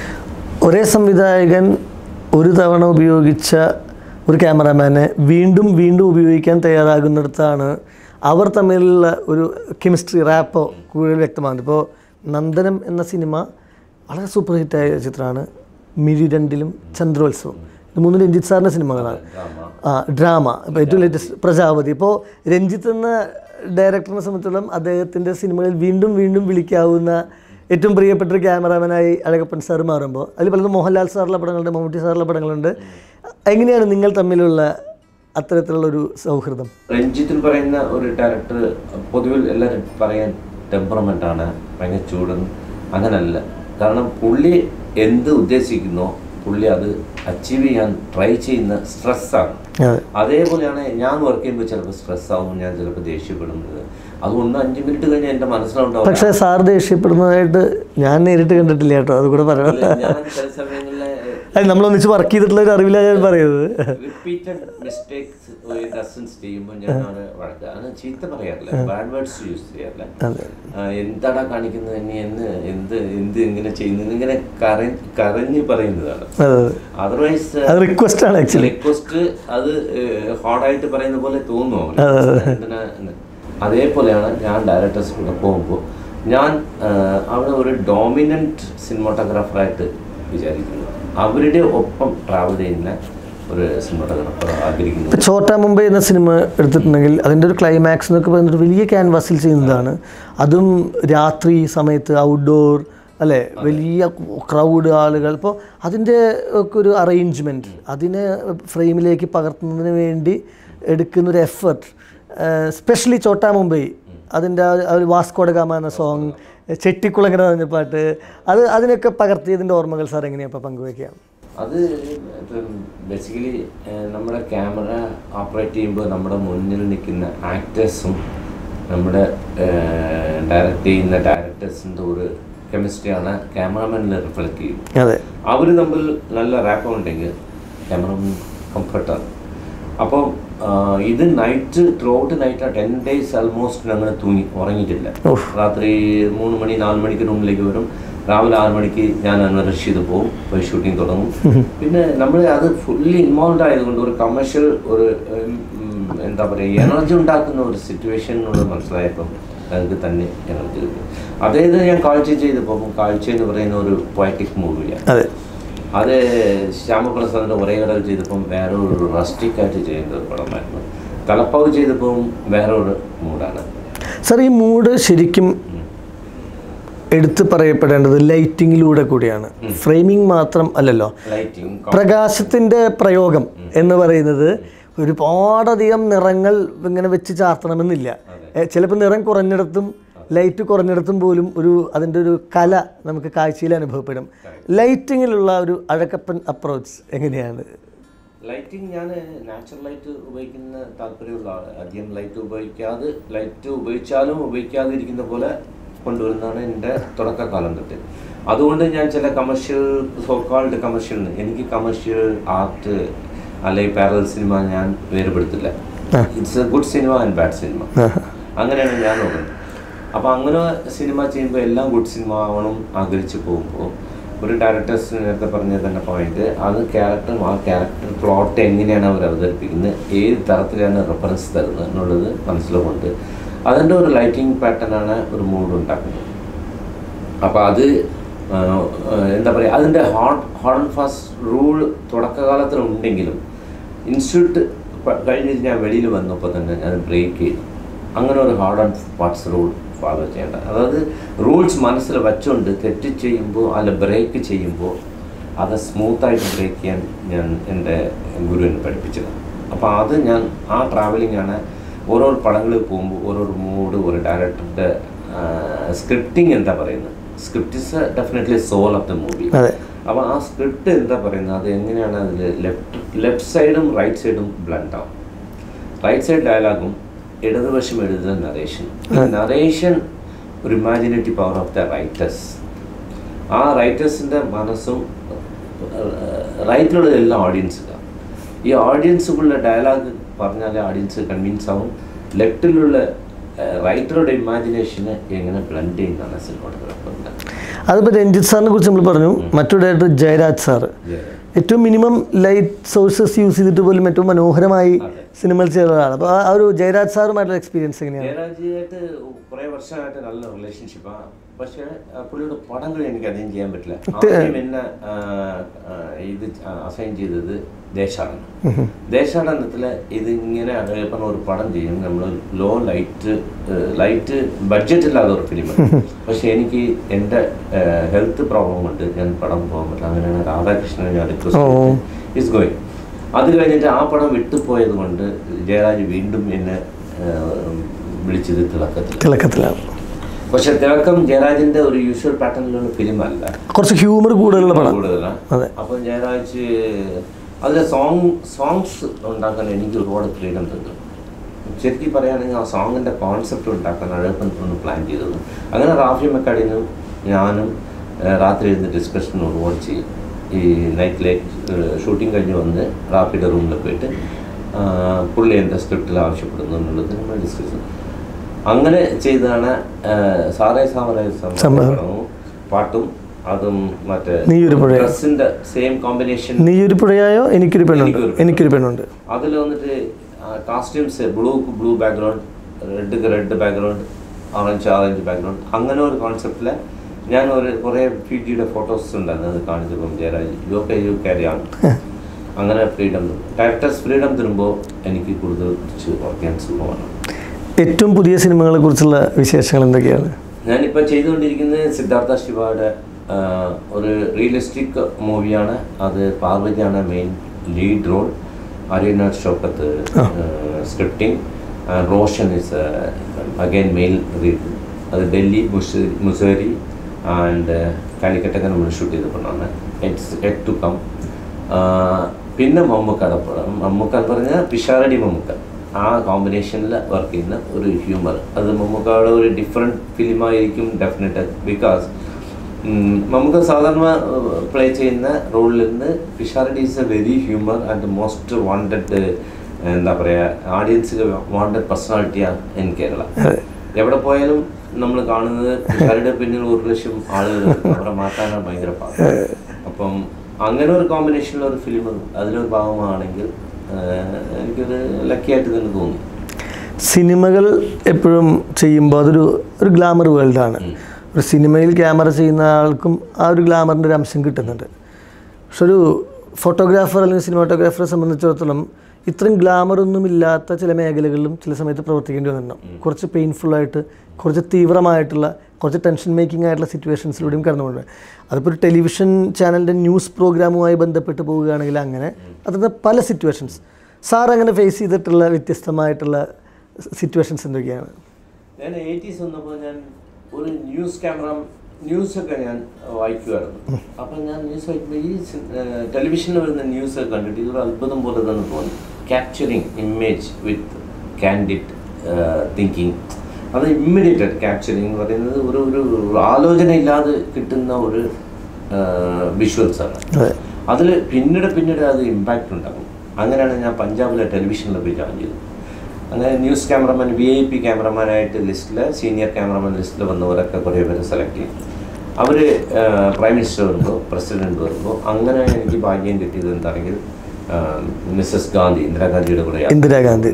ഒരേ സംവിധായകൻ ഒരു തവണ ഉപയോഗിച്ച ഒരു ക്യാമറാമാനെ വീണ്ടും വീണ്ടും ഉപയോഗിക്കാൻ തയ്യാറാകുന്നിടത്താണ് അവർ തമ്മിലുള്ള ഒരു കെമിസ്ട്രി റാപ്പോ കൂടുതൽ വ്യക്തമാകുന്നത് ഇപ്പോൾ നന്ദനം എന്ന സിനിമ വളരെ സൂപ്പർ ഹിറ്റായ ചിത്രമാണ് മിഴി രണ്ടിലും ചന്ദ്രോത്സവം ഇത് മൂന്ന് രഞ്ജിത്ത് സാറിൻ്റെ സിനിമകളാണ് ഡ്രാമ ആ ഡ്രാമ ഇപ്പോൾ ഏറ്റവും ലേറ്റസ്റ്റ് പ്രജാപതി ഇപ്പോൾ രഞ്ജിത്ത് എന്ന ഡയറക്ടറിനെ സംബന്ധിച്ചിടത്തോളം അദ്ദേഹത്തിൻ്റെ സിനിമകളിൽ വീണ്ടും വീണ്ടും വിളിക്കാവുന്ന ഏറ്റവും പ്രിയപ്പെട്ട ഒരു ക്യാമറാമാനായി അഴകപ്പൻ സാർ മാറുമ്പോൾ അതിൽ പലതും മോഹൻലാൽ സാറിലെ പടങ്ങളുണ്ട് മമ്മൂട്ടി സാറിലെ പടങ്ങളുണ്ട് എങ്ങനെയാണ് നിങ്ങൾ തമ്മിലുള്ള അത്തരത്തിലുള്ള ഒരു സൗഹൃദം രഞ്ജിത്തിൽ പറയുന്ന ഒരു ഡയറക്ടർ പൊതുവിൽ എല്ലാവരും പറയാൻ ടെമ്പറമെൻ്റ് ആണ് ഭയങ്കര ചൂടൻ അങ്ങനല്ല കാരണം പുള്ളി എന്ത് ഉദ്ദേശിക്കുന്നോ പുള്ളി അത് അച്ചീവ് ചെയ്യാൻ ട്രൈ ചെയ്യുന്ന സ്ട്രെസ്സാണ് അതെ അതേപോലെയാണ് ഞാൻ വർക്ക് ചെയ്യുമ്പോൾ ചിലപ്പോൾ സ്ട്രെസ് ആവും ഞാൻ ചിലപ്പോൾ ദേഷ്യപ്പെടുന്നത് അതുകൊണ്ട് അഞ്ച് മിനിറ്റ് കഴിഞ്ഞ് എൻ്റെ മനസ്സിലുണ്ടാവും പക്ഷേ സാർ ദേഷ്യപ്പെടുന്നതായിട്ട് ഞാൻ നേരിട്ട് കണ്ടിട്ടില്ല കേട്ടോ അത് കൂടെ പറയാം ഞാൻ ചില സമയങ്ങളിൽ അത് നമ്മളൊന്നിച്ച് വർക്ക് ചെയ്തിട്ടുള്ള ഒരു അറിവിലാണ് ഞാൻ പറയുന്നത് റിപ്പീറ്റഡ് മിസ്റ്റേക്സ് കസിൻസ് ചെയ്യുമ്പോൾ ഞാൻ അവിടെ വഴക്ക് അത് ചീത്ത പറയാറില്ല ബാഡ് വേർഡ്സ് യൂസ് ചെയ്യാറില്ല അതെ ആ, എന്താടാ കാണിക്കുന്നത് നീ എന്ന് എന്ത് എന്ത് ഇങ്ങനെ ചെയ്യുന്നത് ഇങ്ങനെ കര കരഞ്ഞ് പറയുന്നതാണ് അതെ അതർവൈസ് അത് റിക്വസ്റ്റ് ആണ് ആക്ച്വലി റിക്വസ്റ്റ് അത് ഹാർഡായിട്ട് പറയുന്ന പോലെ തോന്നുമോ എന്തിനാ എന്ന്. അതേപോലെയാണ് ഞാൻ ഡയറക്ടേഴ്സ് കൂടെ പോകുമ്പോൾ ഞാൻ ആ, അവിടെ ഒരു ഡോമിനൻറ്റ് സിനിമാട്ടോഗ്രാഫറായിട്ട് വിചാരിക്കുന്നു അവരുടെ ഒപ്പം ട്രാവൽ ചെയ്യുന്ന ഒരു സിനിമാട്ടോഗ്രാഫർ ആഗ്രഹിക്കുന്നു ഇപ്പോൾ ഛോട്ടാ മുംബൈ എന്ന സിനിമ എടുത്തിട്ടുണ്ടെങ്കിൽ അതിൻ്റെ ഒരു ക്ലൈമാക്സ് എന്നൊക്കെ പറയുന്നത് വലിയ ക്യാൻവാസിൽ ചെയ്യുന്നതാണ് അതും രാത്രി സമയത്ത് ഔട്ട്ഡോർ അല്ലേ വലിയ ക്രൗഡ് ആളുകൾ ഇപ്പോൾ അതിൻ്റെ ഒക്കെ ഒരു അറേഞ്ച്മെൻറ്റ് അതിനെ ഫ്രെയിമിലേക്ക് പകർത്തുന്നതിന് വേണ്ടി എടുക്കുന്ന ഒരു എഫർട്ട് സ്പെഷ്യലി ചോട്ടാ മുംബൈ അതിൻ്റെ ആ ഒരു വാസ്കോഡ ഗാമ എന്ന സോങ് ചെട്ടിക്കുളങ്ങര എന്ന പാട്ട് അത് അതിനൊക്കെ പകർത്തിയതിൻ്റെ ഓർമ്മകൾ സാർ എങ്ങനെയാണ് ഇപ്പോൾ പങ്കുവയ്ക്കുക അത് ഇപ്പം ബേസിക്കലി നമ്മുടെ ക്യാമറ ഓപ്പറേറ്റ് ചെയ്യുമ്പോൾ നമ്മുടെ മുന്നിൽ നിൽക്കുന്ന ആക്ടേഴ്സും നമ്മുടെ ഡയറക്റ്റ് ചെയ്യുന്ന ഡയറക്ടേഴ്സിൻ്റെ ഒരു കെമിസ്ട്രിയാണ് ക്യാമറമാനിൽ റിഫ്ലക്ട് ചെയ്യും അതെ അവർ തമ്മിൽ നല്ല റാപ്പ് ഉണ്ടെങ്കിൽ ക്യാമറമാൻ കംഫർട്ടാണ് അപ്പോൾ ഇത് night throughout night ten days almost ഞങ്ങൾ തൂങ്ങി ഉറങ്ങിയിട്ടില്ല ഉഫ്. രാത്രി മൂന്ന് മണി നാല് മണിക്ക് റൂമിലേക്ക് വരും രാവിലെ ആറ് മണിക്ക് ഞാൻ അന്ന് റഷ് ചെയ്ത് പോകും പോയി ഷൂട്ടിംഗ് തുടങ്ങും പിന്നെ നമ്മൾ അത് ഫുള്ളി ഇൻവോൾവ് ആയതുകൊണ്ട് ഒരു കമേഴ്ഷ്യൽ ഒരു ഉം, ഉം, എന്താ പറയുക എനർജി ഉണ്ടാക്കുന്ന ഒരു സിറ്റുവേഷൻ എന്നുള്ളത് മനസ്സിലായപ്പം ഞങ്ങൾക്ക് തന്നെ എനർജി കിട്ടും അതായത് ഞാൻ കാഴ്ച ചെയ്തപ്പോൾ കാഴ്ച എന്ന് പറയുന്ന ഒരു പോയറ്റിക് മൂവിയാണ് അതെ അത് ശ്യാമപ്രസാദിന്റെ ഒരേ കടൽ ചെയ്തപ്പം വേറെ ഒരു റസ്റ്റിക് ആയിട്ട് ചെയ്യുന്ന ഒരു പടമായിരുന്നു തലപ്പാവ് ചെയ്തപ്പം വേറെ ഒരു മൂഡാണ് സർ ഈ മൂഡ് ശരിക്കും എടുത്തു പറയപ്പെടേണ്ടത് ലൈറ്റിങ്ങിലൂടെ കൂടിയാണ് ഫ്രെയിമിംഗ് മാത്രം അല്ലല്ലോ ലൈറ്റിംഗ് പ്രകാശത്തിൻ്റെ പ്രയോഗം എന്ന് പറയുന്നത് ഒരുപാടധികം നിറങ്ങൾ ഇങ്ങനെ വെച്ച് ചാർത്തണമെന്നില്ല ചിലപ്പോൾ നിറം കുറഞ്ഞിടത്തും ലൈറ്റ് കുറഞ്ഞിടത്തും പോലും ഒരു അതിൻ്റെ ഒരു കല നമുക്ക് കാഴ്ചയിൽ അനുഭവപ്പെടും ലൈറ്റിങ്ങിലുള്ള ഒരു അഴക്കപ്പൻ അപ്രോച്ച് എങ്ങനെയാണ് ലൈറ്റിംഗ് ഞാൻ നാച്ചുറൽ ലൈറ്റ് ഉപയോഗിക്കുന്ന താല്പര്യമുള്ള ആള് അധികം ലൈറ്റ് ഉപയോഗിക്കാതെ ലൈറ്റ് ഉപയോഗിച്ചാലും ഉപയോഗിക്കാതിരിക്കുന്ന പോലെ കൊണ്ടുവരുന്നതാണ് എൻ്റെ തുടക്കകാലം തൊട്ട് അതുകൊണ്ട് ഞാൻ ചില കമേഴ്ഷ്യൽ സോക്കാൾഡ് കമേഴ്ഷ്യൽ എനിക്ക് കമേഴ്ഷ്യൽ ആർട്ട് അല്ലെങ്കിൽ പാരൽ സിനിമ ഞാൻ വേർപെടുത്തില്ല it's a good cinema and bad cinema അങ്ങനെയാണ് ഞാൻ നോക്കുന്നത് അപ്പോൾ അങ്ങനെ സിനിമ ചെയ്യുമ്പോൾ എല്ലാം ഗുഡ് സിനിമ ആവണം ആഗ്രഹിച്ച് പോകുമ്പോൾ ഒരു ഡയറക്ടേഴ്സ് നേരത്തെ പറഞ്ഞ തന്നെ പോയിന്റ് അത് ക്യാരക്ടറും ആ ക്യാരക്ടർ പ്ലോട്ട് എങ്ങനെയാണ് അവർ അവതരിപ്പിക്കുന്നത് ഏത് തരത്തിലാണ് റെഫറൻസ് തരുന്നത് എന്നുള്ളത് മനസ്സിലുകൊണ്ട് അതിൻ്റെ ഒരു ലൈറ്റിംഗ് പാറ്റേണാണ് ഒരു മൂഡ് ഉണ്ടാക്കുന്നത് അപ്പോൾ അത് ആ, ആ, എന്താ പറയുക അതിൻ്റെ hard hard and fast rule തുടക്കകാലത്തിൽ ഉണ്ടെങ്കിലും ഇൻസ്റ്റിറ്റ്യൂട്ട് കഴിഞ്ഞിട്ട് ഞാൻ വെളിയിൽ വന്നപ്പോൾ തന്നെ ഞാൻ ബ്രേക്ക് ചെയ്തു അങ്ങനെ ഒരു hard and fast rule follow ചെയ്യേണ്ട അതായത് റൂൾസ് മനസ്സിൽ വെച്ചുകൊണ്ട് തെറ്റ് ചെയ്യുമ്പോൾ അല്ല ബ്രേക്ക് ചെയ്യുമ്പോൾ അത് സ്മൂത്തായിട്ട് ബ്രേക്ക് ചെയ്യാൻ ഞാൻ എൻ്റെ ഗുരുവിനെ പഠിപ്പിച്ചത് അപ്പോൾ അത് ഞാൻ ആ ട്രാവലിംഗ് ആണ് ഓരോ പടങ്ങളിൽ പോകുമ്പോൾ ഓരോ മൂഡ് ഒരു ഡയറക്ടറുടെ സ്ക്രിപ്റ്റിംഗ് എന്താ പറയുന്നത് script is definitely soul of the movie അതെ അപ്പോൾ ആ സ്ക്രിപ്റ്റ് എന്താ പറയുന്നത് അത് എങ്ങനെയാണ് അതിൽ ലെഫ്റ്റ് ലെഫ്റ്റ് സൈഡും റൈറ്റ് സൈഡും ബ്ലണ്ട് ആവും റൈറ്റ് സൈഡ് ഡയലോഗും ഇടതുവശം എഴുതുന്ന നറേഷൻ നറേഷൻ ഒരു imaginative power of the writers ആ റൈറ്റേഴ്സിൻ്റെ മനസ്സും റൈറ്റിലുള്ള എല്ലാ ഓഡിയൻസുകാണ് ഈ ഓഡിയൻസുകളുടെ ഡയലോഗ് പറഞ്ഞാലേ ഓഡിയൻസ് കൺവിൻസ് ആവും ലെഫ്റ്റിലുള്ള റൈറ്ററുടെ ഇമാജിനേഷനെ എങ്ങനെ ബ്ലണ്ട് ചെയ്യുന്നതാണ് സിനിമയുടെ കുഴപ്പമില്ല അതിപ്പോൾ രഞ്ജിത്ത് സാറിനെ കുറിച്ച് നമ്മൾ പറഞ്ഞു മറ്റൊരു ഡയറക്ടർ ജയരാജ് സാറ് ഏറ്റവും മിനിമം ലൈറ്റ് സോഴ്സസ് യൂസ് ചെയ്തിട്ട് പോലും ഏറ്റവും മനോഹരമായി അതെ. സിനിമകൾ ചെയ്ത ആളാണ് അപ്പോൾ ആ ഒരു ജയരാജ് സാറുമായിട്ടുള്ള എക്സ്പീരിയൻസ് എങ്ങനെയാണ് ജയരാജിയായിട്ട് കുറേ വർഷമായിട്ട് നല്ല റിലേഷൻഷിപ്പാണ് പക്ഷേ ആ, പുള്ളിയുടെ പടങ്ങൾ എനിക്ക് അധികം ചെയ്യാൻ പറ്റില്ല ആദ്യം എന്നെ ആ, ആ, ഇത് അസൈൻ ചെയ്തത് ദേശാടനം ദേശാടനത്തിൽ ഇത് ഇങ്ങനെ ഇപ്പം ഒരു പടം ചെയ്യും നമ്മൾ ലോ ലൈറ്റ് ലൈറ്റ് ബഡ്ജറ്റ് ഇല്ലാത്ത ഒരു ഫിലിം പക്ഷെ എനിക്ക് എൻ്റെ ഹെൽത്ത് പ്രോബ്ലം കൊണ്ട് ഞാൻ പടം പോകാൻ പറ്റില്ല അങ്ങനെയാണ് രാധാകൃഷ്ണനെ ഞാൻ റിക്വസ്റ്റ് ഇസ് ഗോയിങ് അത് കഴിഞ്ഞിട്ട് ആ പടം വിട്ടുപോയത് കൊണ്ട് ജയരാജ് വീണ്ടും എന്നെ ആ, വിളിച്ചത് തിളക്കത്തിൽ തിളക്കത്തിലാണ് പക്ഷെ തിളക്കം ജയരാജിന്റെ ഒരു യൂഷ്വൽ പാറ്റേണിലുള്ള ഫിലിം അല്ല കുറച്ച് ഹ്യൂമർ കൂടുതലുള്ള പടം കൂടുതലാണ് അതെ. അപ്പൊ ജയരാജ് അതിലെ സോങ് സോങ്സ് ഉണ്ടാക്കാൻ എനിക്ക് ഒരുപാട് ഫ്രീഡം തന്നു ശരിക്കും പറയുകയാണെങ്കിൽ ആ സോങ്ങിന്റെ കോൺസെപ്റ്റ് ഉണ്ടാക്കാൻ അഴപ്പൻ ഒന്ന് പ്ലാൻ ചെയ്തത് അങ്ങനെ റാഫി മെക്കാഡിനും ഞാനും ഏഹ്, രാത്രി ഇരുന്ന് ഡിസ്കഷൻ ഒരുപാട് ചെയ്യും ഈ നൈറ്റ് ലൈറ്റ് ഷൂട്ടിംഗ് കഴിഞ്ഞ് വന്ന് റാഫിയുടെ റൂമിൽ പോയിട്ട് ആ, പുള്ളി എന്താ സ്ക്രിപ്റ്റിൽ ആവശ്യപ്പെടുന്നു എന്നുള്ളത് നമ്മൾ ഡിസ്കസ് ചെയ്തു അങ്ങനെ ചെയ്താണ് സാറേ സാമരായ സമ്മതം. പാട്ടും അതും മറ്റേ നീ ഒരു പുഴ. ഡ്രസ്സിന്റെ സെയിം കോമ്പിനേഷൻ നീ ഒരു പുഴയായോ എനിക്കൊരു പെണ്ണുണ്ട് എനിക്കൊരു എനിക്കൊരു പെണ്ണുണ്ട് അതിൽ വന്നിട്ട് costumes blue blue background red red background orange orange background അങ്ങനെ ഒരു കോൺസെപ്റ്റിൽ ഞാൻ ഒരു കുറേ പി ജിയുടെ ഫോട്ടോസ് ഉണ്ടായിരുന്നു അത് കാണിച്ചപ്പം Jayaraj you K you carry ആണ് അങ്ങനെ ഫ്രീഡം ഡയറക്ടേഴ്സ് ഫ്രീഡം തരുമ്പോൾ എനിക്ക് കൂടുതൽ കുറച്ച് വർക്ക് ചെയ്യാൻ സുഖമാണ് ഏറ്റവും പുതിയ സിനിമകളെ കുറിച്ചുള്ള വിശേഷങ്ങൾ എന്തൊക്കെയാണ് ഞാനിപ്പോൾ ചെയ്തുകൊണ്ടിരിക്കുന്നത് സിദ്ധാർത്ഥ ശിവയുടെ ആ, ഒരു റിയലിസ്റ്റിക് മൂവിയാണ് അത് Parvathi main lead role Areena Shoukath scripting Roshan is again main lead അത് ഡൽഹി മുസ- മുസേരി ആൻഡ് കാലിക്കറ്റൊക്കെ നമ്മൾ ഷൂട്ട് ചെയ്ത പടമാണ് ഇറ്റ്സ് എറ്റ് ടു കം പിന്നെ മമ്മൂക്കയുടെ പടം മമ്മൂക്ക എന്ന് പറഞ്ഞാൽ പിഷാരടി മമ്മൂക്ക ആ കോമ്പിനേഷനിൽ വർക്ക് ചെയ്യുന്ന ഒരു ഹ്യൂമർ അത് മമ്മൂക്കയുടെ ഒരു ഡിഫറെൻറ്റ് ഫിലിമായിരിക്കും ഡെഫിനറ്റ് ബിക്കോസ് ഉം, നമുക്ക് സാധാരണ പ്ലേ ചെയ്യുന്ന റോളിൽ നിന്ന് Pisharody is a very humour and most wanted എന്താ പറയുക ഓഡിയൻസിൽ വാണ്ടഡ് പേഴ്സണാലിറ്റിയാണ് ഇൻ കേരള എവിടെ പോയാലും നമ്മൾ കാണുന്നത് പിഷാരടിയുടെ പിന്നിൽ ഒരു ലക്ഷം ആളുകൾ അവരെ മാറ്റാനാണ് ഭയങ്കര പാട് അപ്പം അങ്ങനെ ഒരു കോമ്പിനേഷനിൽ ഒരു ഫിലിം അതിലൊരു ഭാഗമാണെങ്കിൽ ആഹ്, എനിക്കൊരു ലക്കിയായിട്ട് തന്നെ തോന്നി സിനിമകൾ എപ്പോഴും ചെയ്യുമ്പോൾ അതൊരു ഒരു ഗ്ലാമർ വേൾഡാണ് ഒരു സിനിമയിൽ ക്യാമറ ചെയ്യുന്ന ആൾക്കും ആ ഒരു ഗ്ലാമറിൻ്റെ ഒരു അംശം കിട്ടുന്നുണ്ട് പക്ഷെ ഒരു ഫോട്ടോഗ്രാഫർ അല്ലെങ്കിൽ സിനിമാറ്റോഗ്രാഫറെ സംബന്ധിച്ചിടത്തോളം ഇത്രയും ഗ്ലാമർ ഒന്നും ഇല്ലാത്ത ചില മേഖലകളിലും ചില സമയത്ത് പ്രവർത്തിക്കേണ്ടി വന്നിട്ടുണ്ടാവും കുറച്ച് പെയിൻഫുള്ളായിട്ട് കുറച്ച് തീവ്രമായിട്ടുള്ള കുറച്ച് ടെൻഷൻ മേക്കിംഗ് ആയിട്ടുള്ള സിറ്റുവേഷൻസിലൂടെയും കടന്നുകൊണ്ട് അതിപ്പോൾ ഒരു ടെലിവിഷൻ ചാനലിൻ്റെ ന്യൂസ് പ്രോഗ്രാമുമായി ബന്ധപ്പെട്ട് പോവുകയാണെങ്കിൽ അങ്ങനെ അതിൻ്റെ പല സിറ്റുവേഷൻസ് സാർ അങ്ങനെ ഫേസ് ചെയ്തിട്ടുള്ള വ്യത്യസ്തമായിട്ടുള്ള സിറ്റുവേഷൻസ് എന്തൊക്കെയാണ് ഞാൻ എയ്റ്റീസ് വന്നപ്പോൾ ഞാൻ ഒരു ന്യൂസ് ക്യാമറ ന്യൂസൊക്കെ ഞാൻ വായിക്കുമായിരുന്നു അപ്പം ഞാൻ ന്യൂസ് വായിക്കുമ്പോൾ ഈ ടെലിവിഷനിൽ വരുന്ന ന്യൂസൊക്കെ കണ്ടിട്ട് ഇതൊരു അത്ഭുതം പോലെ തന്നെ തോന്നി capturing image with candid thinking അത് ഇമ്മീഡിയറ്റ് ക്യാപ്ചറിങ് എന്ന് പറയുന്നത് ഒരു ഒരു ആലോചന ഇല്ലാതെ കിട്ടുന്ന ഒരു വിഷ്വൽസ് ആണ് അതെ അതിൽ പിന്നീട് പിന്നീട് അത് ഇമ്പാക്റ്റ് ഉണ്ടാകും അങ്ങനെയാണ് ഞാൻ പഞ്ചാബിലെ ടെലിവിഷനിൽ പോയി ജോയിൻ ചെയ്തത് അങ്ങനെ news cameraman V I P ക്യാമറമാനായിട്ട് ലിസ്റ്റിൽ സീനിയർ ക്യാമറമാൻ ലിസ്റ്റിൽ വന്നവരൊക്കെ കുറേ പേര് സെലക്ട് ചെയ്യും അവർ പ്രൈം മിനിസ്റ്റർ വരുമ്പോൾ പ്രസിഡന്റ് വരുമ്പോൾ അങ്ങനെ എനിക്ക് ഭാഗ്യം കിട്ടിയത് എന്താണെങ്കിൽ മിസ്സസ് ഗാന്ധി ഇന്ദിരാഗാന്ധിയുടെ കൂടെ ഇന്ദിരാഗാന്ധി.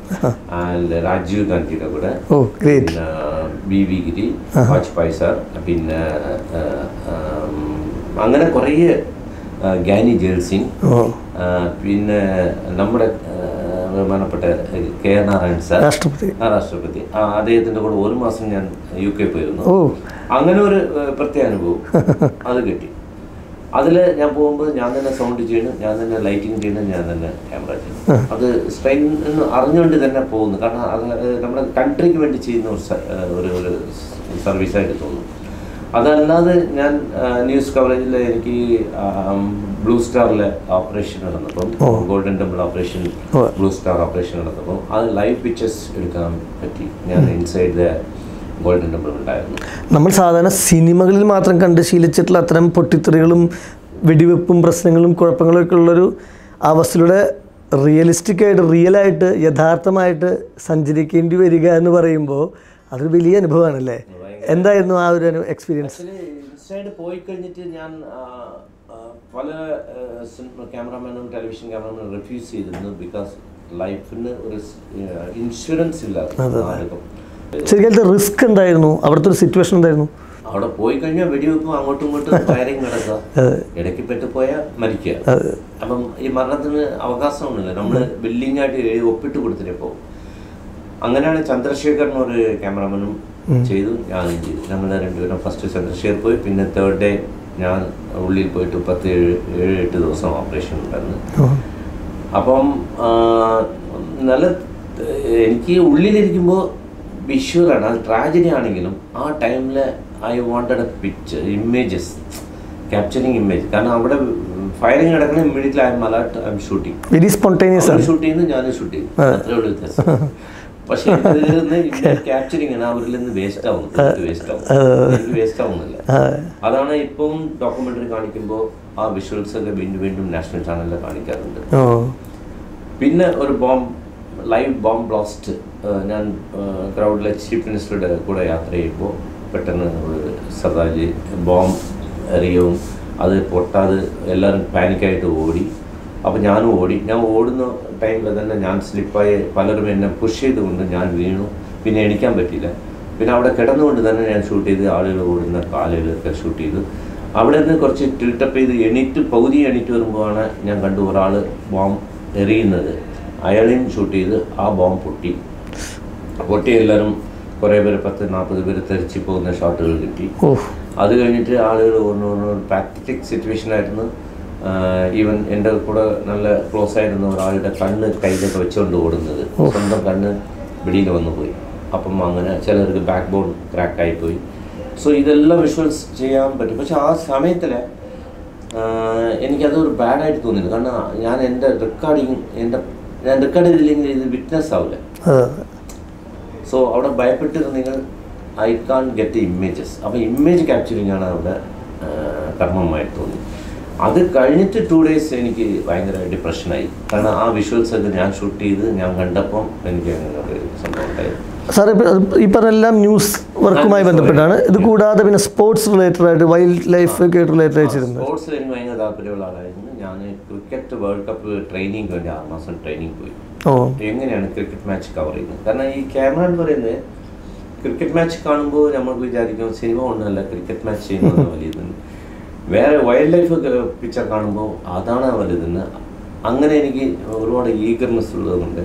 ആൻഡ് രാജീവ് ഗാന്ധിയുടെ കൂടെ ഓ ഗ്രേറ്റ് പിന്നെ B V Giri Vajpayee sir പിന്നെ ആ, ആം, അങ്ങനെ കുറേ ആ, ഗ്യാനി ജെയിൽ സിംഗ് ഓ ആ, പിന്നെ നമ്മുടെ ആ, ബഹുമാനപ്പെട്ട കെ നാരായൺ സാർ രാഷ്ട്രപതി ആ രാഷ്ട്രപതി ആ അദ്ദേഹത്തിൻ്റെ കൂടെ ഒരു മാസം ഞാൻ യു കെ പോയിരുന്നു ഓ അങ്ങനെ ഒരു ആ, പ്രത്യേക അനുഭവം അത് കിട്ടി അതിൽ ഞാൻ പോകുമ്പോൾ ഞാൻ തന്നെ സൗണ്ട് ചെയ്യണം ഞാൻ തന്നെ ലൈറ്റിംഗ് ചെയ്യണം ഞാൻ തന്നെ ക്യാമറ ചെയ്യണം അത് സ്ട്രെയിൻ എന്ന് അറിഞ്ഞുകൊണ്ട് തന്നെ പോകുന്നു കാരണം അത് നമ്മുടെ കൺട്രിക്ക് വേണ്ടി ചെയ്യുന്ന ഒരു സ- ഒരു ഒരു സർവീസായിട്ട് തോന്നുന്നു അതല്ലാതെ ഞാൻ ആ, ന്യൂസ് കവറേജിൽ എനിക്ക് ബ്ലൂ സ്റ്റാറിലെ ഓപ്പറേഷൻ നടന്നപ്പം ഗോൾഡൻ ടെമ്പിൾ ഓപ്പറേഷൻ ഓ. ബ്ലൂ സ്റ്റാർ ഓപ്പറേഷൻ നടന്നപ്പം അത് ലൈവ് പിക്ചേഴ്സ് എടുക്കാൻ പറ്റി ഞാൻ ഇൻസൈഡ് ദ ഗോൾഡൻ ടെമ്പിൾ ഉണ്ടായിരുന്നു നമ്മൾ സാധാരണ സിനിമകളിൽ മാത്രം കണ്ട് ശീലിച്ചിട്ടുള്ള അത്തരം പൊട്ടിത്തെറികളും വെടിവെപ്പും പ്രശ്നങ്ങളും കുഴപ്പങ്ങളും ഒക്കെ ഉള്ളൊരു അവസ്ഥയിലൂടെ റിയലിസ്റ്റിക് ആയിട്ട് റിയലായിട്ട് യഥാർത്ഥമായിട്ട് സഞ്ചരിക്കേണ്ടി വരിക എന്ന് പറയുമ്പോൾ അതൊരു വലിയ അനുഭവമാണല്ലേ എന്തായിരുന്നു ആ ഒരു എക്സ്പീരിയൻസ് ആക്ച്വലി ഇൻസൈഡ് പോയി കഴിഞ്ഞിട്ട് ഞാൻ ആ, ആ, പല ക്യാമറാമാനും ടെലിവിഷൻ ക്യാമറാമാനും റിഫ്യൂസ് ചെയ്തിരുന്നു ബിക്കോസ് ലൈഫിന് ഒരു ഇൻഷുറൻസ് ഇല്ല ആർക്കും ശരിക്കും റിസ്ക് ഉണ്ടായിരുന്നു അവിടുത്തെ ഒരു സിറ്റുവേഷൻ ഉണ്ടായിരുന്നു അവിടെ പോയി കഴിഞ്ഞാൽ വെടിവെപ്പും അങ്ങോട്ടും ഇങ്ങോട്ടും ഫയറിങ് നടക്കുക ഇടയ്ക്ക് പെട്ടുപോയാൽ മരിക്കുക അപ്പം ഈ മരണത്തിന് അവകാശമൊന്നുമില്ല നമ്മൾ ബിൽഡിംഗ് ആയിട്ട് എഴുതി ഒപ്പിട്ട് കൊടുത്തിട്ടേ പോകും അങ്ങനെയാണ് ചന്ദ്രശേഖരൻ ഒരു ക്യാമറമാനും ചെയ്തു ഞാനും ചെയ്തു നമ്മൾ രണ്ടുപേരും ഫസ്റ്റ് ചന്ദ്രശേഖർ പോയി പിന്നെ തേർഡ് ഡേ ഞാൻ ഉള്ളിൽ പോയിട്ട് പത്ത് ഏഴ് ഏഴ് എട്ട് ദിവസം ഓപ്പറേഷൻ ഉണ്ടായിരുന്നു അപ്പം ആ, നല്ല എനിക്ക് ഉള്ളിലിരിക്കുമ്പോൾ വിഷ്വലാണ് അത് ട്രാജഡി ആണെങ്കിലും ആ ടൈമിൽ I wanted a picture images capturing image കാരണം അവിടെ ഫയറിങ് നടക്കണം immediately I'm alert I'm shooting very spontaneous ആണ് ഷൂട്ട് ചെയ്യുന്നു ഞാനും ഷൂട്ട് ചെയ്യും അത്രേ ഉള്ളൂ വ്യത്യാസം പക്ഷെ ക്യാപ്ചറിങ് ആണ് അവരിൽ നിന്ന് വേസ്റ്റ് ആവും വേസ്റ്റ് ആവും എനിക്ക് വേസ്റ്റ് ആവുന്നില്ല അതാണ് ഇപ്പം ഡോക്യുമെന്ററി കാണിക്കുമ്പോൾ ആ വിഷ്വൽസ് ഒക്കെ വീണ്ടും വീണ്ടും നാഷണൽ ചാനലിൽ കാണിക്കാറുണ്ട് ഓ പിന്നെ ഒരു ബോംബ് ലൈവ് ബോംബ് ബ്ലാസ്റ്റ് ഞാൻ ക്രൗഡിലെ ചീഫ് മിനിസ്റ്ററുടെ കൂടെ യാത്ര ചെയ്യുമ്പോൾ പെട്ടെന്ന് ഒരു സർദാർജി ബോംബ് എറിയവും അത് പൊട്ടാതെ എല്ലാവരും പാനിക്കായിട്ട് ഓടി അപ്പോൾ ഞാനും ഓടി ഞാൻ ഓടുന്ന ടൈമിൽ തന്നെ ഞാൻ സ്ലിപ്പായി പലരും എന്നെ പുഷ് ചെയ്തുകൊണ്ട് ഞാൻ വീണു പിന്നെ എണിക്കാൻ പറ്റിയില്ല പിന്നെ അവിടെ കിടന്നുകൊണ്ട് തന്നെ ഞാൻ ഷൂട്ട് ചെയ്ത് ആളുകൾ ഓടുന്ന കാലുകളൊക്കെ ഷൂട്ട് ചെയ്തു അവിടെ നിന്ന് കുറച്ച് ടിൽട്ടപ്പ് ചെയ്ത് എണീറ്റ് പകുതി എണീറ്റ് വരുമ്പോഴാണ് ഞാൻ കണ്ടു ഒരാൾ ബോംബ് എറിയുന്നത് അയാളെയും ഷൂട്ട് ചെയ്ത് ആ ബോംബ് പൊട്ടി പൊട്ടി എല്ലാവരും കുറേ പേര് പത്ത് നാൽപ്പത് പേര് തെറിച്ച് പോകുന്ന ഷോട്ടുകൾ കിട്ടി ഓ അത് കഴിഞ്ഞിട്ട് ആളുകൾ ഒന്ന് ഒന്ന് പാത്തറ്റിക് സിറ്റുവേഷൻ ആയിരുന്നു ഈവൻ എൻ്റെ കൂടെ നല്ല ക്ലോസ് ആയിരുന്ന ഒരാളുടെ കണ്ണ് കയ്യിലൊക്കെ വെച്ചുകൊണ്ട് ഓടുന്നത് സ്വന്തം കണ്ണ് വെളിയിൽ വന്നു പോയി അപ്പം അങ്ങനെ ചിലർക്ക് ബാക്ക് ബോൺ ക്രാക്കായി പോയി സോ ഇതെല്ലാം വിഷ്വൽസ് ചെയ്യാൻ പറ്റും പക്ഷെ ആ സമയത്തിൽ എനിക്കതൊരു ബാഡായിട്ട് തോന്നില്ല കാരണം ഞാൻ എൻ്റെ റെക്കോർഡിങ് എൻ്റെ ഞാൻ റെക്കോർഡ് ചെയ്തില്ലെങ്കിൽ ഇത് വിറ്റ്നസ് ആവില്ല അതെ സോ അവിടെ ഭയപ്പെട്ടിരുന്നെങ്കിൽ ഐ കാൺ ഗെറ്റ് ഇമേജസ് അപ്പോൾ ഇമേജ് ക്യാപ്ചറിങ് ആണ് അവിടെ കർമ്മമായിട്ട് തോന്നി അത് കഴിഞ്ഞിട്ട് ടു ഡേയ്സ് എനിക്ക് ഭയങ്കര ഡിപ്രഷനായി കാരണം ആ വിഷ്വൽസ് ഒക്കെ ഞാൻ ഷൂട്ട് ചെയ്ത് ഞാൻ കണ്ടപ്പം എനിക്ക് അങ്ങനെ ഒരു സംഭവം ഉണ്ടായി സാർ ഈ പറഞ്ഞ എല്ലാം ന്യൂസ് വർക്കുമായി ബന്ധപ്പെട്ടാണ് ഇത് കൂടാതെ പിന്നെ സ്പോർട്സ് റിലേറ്റഡ് ആയിട്ട് വൈൽഡ് ലൈഫ് ഒക്കെ റിലേറ്റഡ് ആയിട്ട് ചെയ്യുന്നത് സ്പോർട്സിൽ എനിക്ക് ഭയങ്കര താല്പര്യമുള്ള ആളായിരുന്നു ഞാൻ ക്രിക്കറ്റ് വേൾഡ് കപ്പ് ട്രെയിനിങ് വേണ്ടി ആറ് മാസം ട്രെയിനിങ് പോയി ഓ എങ്ങനെയാണ് ക്രിക്കറ്റ് മാച്ച് കവർ ചെയ്യുന്നത് കാരണം ഈ ക്യാമറ എന്ന് പറയുന്നത് ക്രിക്കറ്റ് മാച്ച് കാണുമ്പോൾ നമ്മൾ വിചാരിക്കും സിനിമ ഒന്നുമല്ല ക്രിക്കറ്റ് മാച്ച് ചെയ്യുന്നത് വലുതെന്ന് വേറെ വൈൽഡ് ലൈഫ് പിക്ചർ കാണുമ്പോൾ അതാണ് വലുതെന്ന് അങ്ങനെ എനിക്ക് ഒരുപാട് ഈഗർനെസ് ഉള്ളതുകൊണ്ട്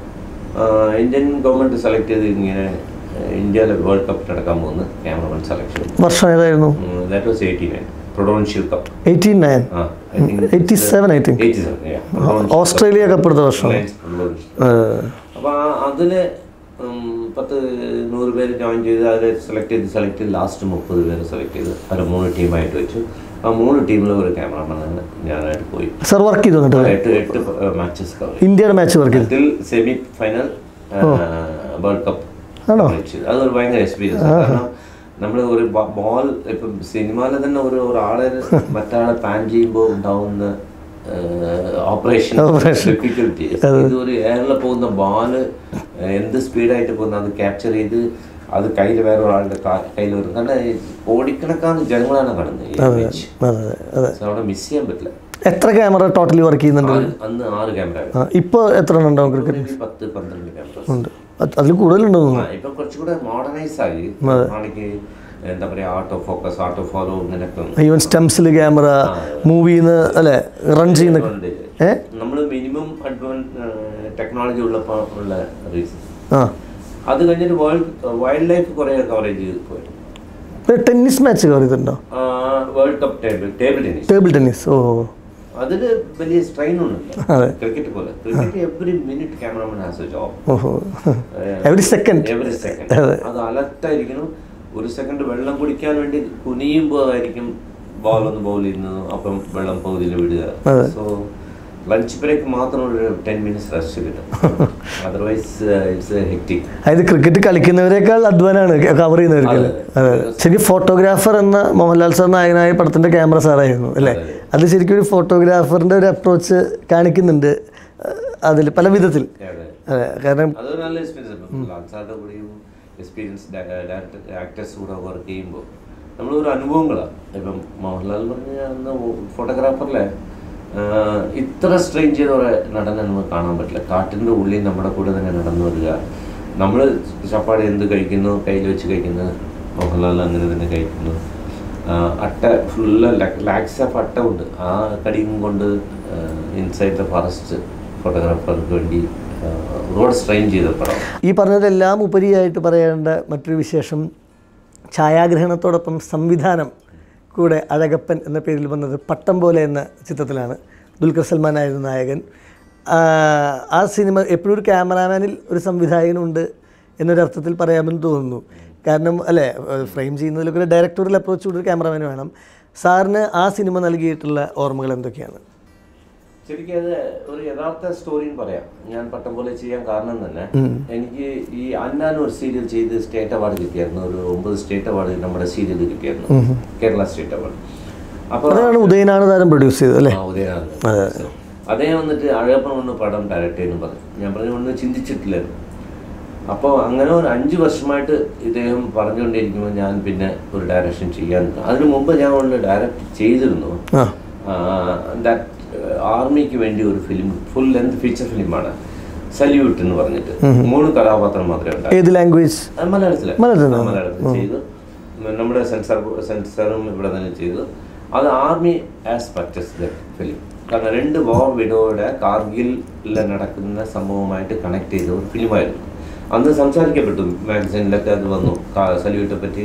ആഹ് ഇന്ത്യൻ ഗവൺമെൻറ് സെലക്ട് ചെയ്ത് ഇങ്ങനെ ഇന്ത്യയിലെ വേൾഡ് കപ്പ് നടക്കാൻ പോകുന്ന ക്യാമറമാൻ സെലക്ഷൻ വർഷം ഏതായിരുന്നു that was eighty nine Prudential cup eighteen nine ആ eighty seven I think eighty seven Australia cup എടുത്ത വർഷം ഏഹ്, അപ്പോൾ അതിൽ പത്ത് നൂറ് പേര് ജോയിൻ ചെയ്ത് അതിൽ സെലക്ട് ചെയ്ത് സെലക്ട് ചെയ്ത് ലാസ്റ്റ് മുപ്പത് പേര് സെലക്ട് ചെയ്ത് അവർ മൂന്ന് ടീമായിട്ട് വെച്ചു ആ മൂന്ന് ടീമിൽ ഒരു ക്യാമറമാനാണ് ഞാനായിട്ട് പോയി സാർ വർക്ക് ചെയ്തു എന്നിട്ട് എട്ട് എട്ട് മാച്ചസ് കവർ ഇന്ത്യയുടെ മാച്ച് വർക്ക് ചെയ്തു അതിൽ സെമി ഫൈനൽ വേൾഡ് കപ്പ് ആണോ? അതൊരു ഭയങ്കര എക്സ്പീരിയൻസ് കാരണം നമ്മൾ ഒരു ബോൾ ഇപ്പം സിനിമയിൽ തന്നെ ഒരു ഒരാളെ മറ്റാളെ പാൻ ചെയ്യുമ്പോൾ ഉണ്ടാവുന്ന ഓപ്പറേഷൻ Operation. ഡിഫിക്കൽറ്റി ഇത് ഒരു എയറിൽ പോകുന്ന ബോൾ എന്ത് സ്പീഡായിട്ട് പോകുന്ന അത് ക്യാപ്ചർ ചെയ്ത് അത് കയ്യിൽ വേറെ ഒരാളുടെ കയ്യിൽ വരും കാരണം ഈ കോടിക്കണക്കാണ് ജനങ്ങളാണ് കാണുന്നത് ഈ match. അതെ അതെ So അവിടെ മിസ് ചെയ്യാൻ പറ്റില്ല എത്ര ക്യാമറ ടോട്ടലി വർക്ക് ചെയ്യുന്നുണ്ട് ആ- അന്ന് ആറ് ക്യാമറ ആ, ഇപ്പോൾ എത്ര എണ്ണം ഉണ്ടാവും ക്രിക്കറ്റ് പത്ത് പന്ത്രണ്ട് ക്യാമറ ഉണ്ട് അത് അതിൽ കൂടുതലുണ്ടെന്ന് തോന്നുന്നു ഇപ്പൊ കുറച്ചുകൂടെ മോഡേണൈസ് ആയി ആണെങ്കിൽ എന്താ പറയാ ആട്ടോ ഫോക്കസ് ആട്ടോ ഫോളോ ഇങ്ങനെയൊക്കെ ഈവൻ സ്റ്റെംസിൽ ക്യാമറ മൂവിന്ന് അല്ലെ റൺ ചെയ്യുന്ന ഏ നമ്മൾ മിനിമം അഡ്വാൻസ് ടെക്നോളജി ഉള്ളപ്പോൾ ഉള്ള റീസൺ ആ അത് കഴിഞ്ഞിട്ട് വേൾഡ് വൈൽഡ് ലൈഫ് കുറേ കവറേജ് പോയി ടെന്നീസ് മാച്ച് കവർ ചെയ്തിട്ടുണ്ടോ world cup table table tennis table tennis ഓ അതിൽ വലിയ സ്ട്രെയിൻ ഒന്നുമില്ല അതെ ക്രിക്കറ്റ് പോലെ cricket every minute cameraman has a job ഓഹോ എവറി സെക്കൻഡ് എവറി സെക്കൻഡ് അത് അലർട്ടായിരിക്കണം ഒരു സെക്കൻഡ് വെള്ളം കുടിക്കാൻ വേണ്ടി കുനിയുമ്പോൾ ആയിരിക്കും ബോൾ ഒന്ന് ബൗൾ ചെയ്യുന്നത് അപ്പം വെള്ളം പകുതിയിൽ വിടുക സോ ലഞ്ച് ബ്രേക്ക് മാത്രം ഒരു ടെൻ മിനിറ്റ്സ് റെസ്റ്റ് കിട്ടും അതർവൈസ് ഇറ്റ്സ് ഹെക്റ്റിക് അതായത് ക്രിക്കറ്റ് കളിക്കുന്നവരെക്കാൾ അധ്വാനാണ് കവർ ചെയ്യുന്നവർക്ക് അല്ലേ അതെ ശരിക്കും ഫോട്ടോഗ്രാഫർ എന്ന മോഹൻലാൽ സാർ നായകനായ പടത്തിന്റെ ക്യാമറ സാറായിരുന്നു അല്ലേ അത് ശരിക്കും ഒരു ഫോട്ടോഗ്രാഫറിന്റെ ഒരു അപ്രോച്ച് കാണിക്കുന്നുണ്ട് അതിൽ പല വിധത്തിൽ അതെ കാരണം അതൊരു നല്ല എക്സ്പീരിയൻസ് ലാൽസാറിൻ്റെ കൂടെയും എക്സ്പീരിയൻസ് ഡയറക്ടർ ആക്ടേഴ്സ് കൂടെ വർക്ക് ചെയ്യുമ്പോൾ നമ്മളൊരു അനുഭവങ്ങളാണ് ഇപ്പം മോഹൻലാൽ പറഞ്ഞ അന്ന് ഫോട്ടോഗ്രാഫറിലെ ഇത്ര സ്ട്രെയിൻ ചെയ്ത ഒരു നടനെ നമുക്ക് കാണാൻ പറ്റില്ല കാട്ടിൻ്റെ ഉള്ളിൽ നമ്മുടെ കൂടെ തന്നെ നടന്നു വരിക നമ്മൾ ചപ്പാട് എന്ത് കഴിക്കുന്നു കയ്യിൽ വെച്ച് കഴിക്കുന്നു മോഹൻലാൽ അങ്ങനെ തന്നെ കഴിക്കുന്നു ആ, അട്ട ഫുള്ള് ലാക്സ് ഓഫ് അട്ട ഉണ്ട് ആ കടിയും കൊണ്ട് ഇൻസൈഡ് ദ ഫോറസ്റ്റ് ഫോട്ടോഗ്രാഫർക്ക് വേണ്ടി ആ, ഒരുപാട് സ്ട്രെയിൻ ചെയ്ത പടം ഈ പറഞ്ഞതെല്ലാം ഉപരിയായിട്ട് പറയേണ്ട മറ്റൊരു വിശേഷം ഛായാഗ്രഹണത്തോടൊപ്പം സംവിധാനം കൂടെ അഴകപ്പൻ എന്ന പേരിൽ വന്നത് പട്ടം പോലെ എന്ന ചിത്രത്തിലാണ് ദുൽഖർ സൽമാനായിരുന്നു നായകൻ ആ, ആ സിനിമ എപ്പോഴും ഒരു ക്യാമറാമാനിൽ ഒരു സംവിധായകനുണ്ട് എന്നൊരർത്ഥത്തിൽ പറയാമെന്ന് തോന്നുന്നു കാരണം അല്ലേ ഫ്രെയിം ചെയ്യുന്നതിലൊക്കെ ഒരു ഡയറക്ടോറിയൽ അപ്രോച്ച് ഒരു ക്യാമറാമാൻ വേണം സാറിന് ആ സിനിമ നൽകിയിട്ടുള്ള ഓർമ്മകൾ എന്തൊക്കെയാണ് ശരിക്കും അത് ഒരു യഥാർത്ഥ സ്റ്റോറിയും പറയാം ഞാൻ പട്ടം പോലെ ചെയ്യാൻ കാരണം തന്നെ എനിക്ക് ഈ അന്നാൻ ഒരു സീരിയൽ ചെയ്ത് സ്റ്റേറ്റ് അവാർഡ് കിട്ടിയായിരുന്നു ഒരു ഒമ്പത് സ്റ്റേറ്റ് അവാർഡ് നമ്മുടെ സീരിയൽ കിട്ടിയായിരുന്നു കേരള സ്റ്റേറ്റ് അവാർഡ് അപ്പോൾ അതാണ് ഉദയനാണ് താരം പ്രൊഡ്യൂസ് ചെയ്തത് അല്ലേ ആ, ഉദയനാഥ് അദ്ദേഹം വന്നിട്ട് അഴകപ്പൻ ഒന്ന് പടം ഡയറക്റ്റ് ചെയ്യുന്നു പറഞ്ഞു ഞാൻ പറഞ്ഞു ഒന്നും ചിന്തിച്ചിട്ടില്ലായിരുന്നു അപ്പോൾ അങ്ങനെ ഒരു അഞ്ച് വർഷമായിട്ട് ഇദ്ദേഹം പറഞ്ഞുകൊണ്ടിരിക്കുമ്പോൾ ഞാൻ പിന്നെ ഒരു ഡയറക്ഷൻ ചെയ്യാൻ അതിനു മുമ്പ് ഞാൻ ഒന്ന് ഡയറക്റ്റ് ചെയ്തിരുന്നു ആ ദാറ്റ് ആർമിക്ക് വേണ്ടി ഒരു ഫിലിം ഫുൾ ലെങ്ത് ഫീച്ചർ ഫിലിമാണ് സല്യൂട്ട് എന്ന് പറഞ്ഞിട്ട് മൂന്ന് കഥാപാത്രം മാത്രമേ ഉണ്ടായി ഏത് ലാംഗ്വേജ് മലയാളത്തില് മലയാളത്തിലോ? ആ, മലയാളത്തിൽ ചെയ്തു നമ്മുടെ സെൻസർ സെൻസറും ഇവിടെ തന്നെ ചെയ്തു അത് ആർമി ആസ്പെക്ടസ് ദ ഫിലിം കാരണം രണ്ട് വാർ വിഡോയുടെ കാർഗിലിൽ നടക്കുന്ന സംഭവമായിട്ട് കണക്ട് ചെയ്ത ഒരു ഫിലിമായിരുന്നു അന്ന് സംസാരിക്കപ്പെട്ടു മാഗസീനിലൊക്കെ അത് വന്നു സല്യൂട്ടെ പറ്റി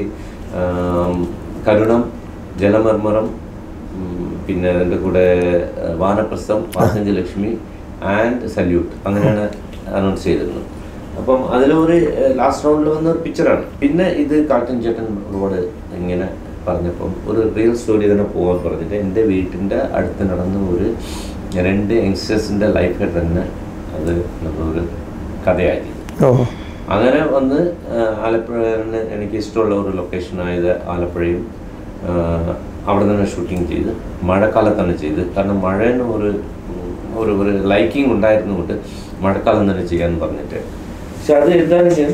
ആം, കരുണം ജലമർമരം ഉം, പിന്നെ അതിൻ്റെ കൂടെ ആ, വാനപ്രസ്ഥം വാസന്തി ലക്ഷ്മി ആൻഡ് സല്യൂട്ട് അങ്ങനെയാണ് അനൗൺസ് ചെയ്തിരുന്നത് അപ്പം അതിലൊരു ലാസ്റ്റ് റൗണ്ടിൽ വന്ന ഒരു പിക്ചറാണ് പിന്നെ ഇത് കാട്ടൻ ചേട്ടൻ ഒരുപാട് ഇങ്ങനെ പറഞ്ഞപ്പം ഒരു റിയൽ സ്റ്റോറി തന്നെ പോകാൻ പറഞ്ഞിട്ട് എൻ്റെ വീട്ടിൻ്റെ അടുത്ത് നടന്ന ഒരു രണ്ട് യങ്സ്റ്റേഴ്സിൻ്റെ ലൈഫിൽ തന്നെ അത് നമ്മളൊരു കഥയാക്കി ഓ അങ്ങനെ വന്ന് ആ, ആലപ്പുഴ എനിക്ക് ഇഷ്ടമുള്ള ഒരു ലൊക്കേഷനായത് ആലപ്പുഴയും ആ, അവിടെ തന്നെ ഷൂട്ടിംഗ് ചെയ്ത് മഴക്കാലത്താണ് ചെയ്ത് കാരണം മഴേന് ഒരു ഉം, ഒരു ഒരു ലൈക്കിംഗ് ഉണ്ടായിരുന്നുകൊണ്ട് മഴക്കാലം തന്നെ ചെയ്യാന്ന് പറഞ്ഞിട്ട് പക്ഷെ അത് എന്താണ് ഞാൻ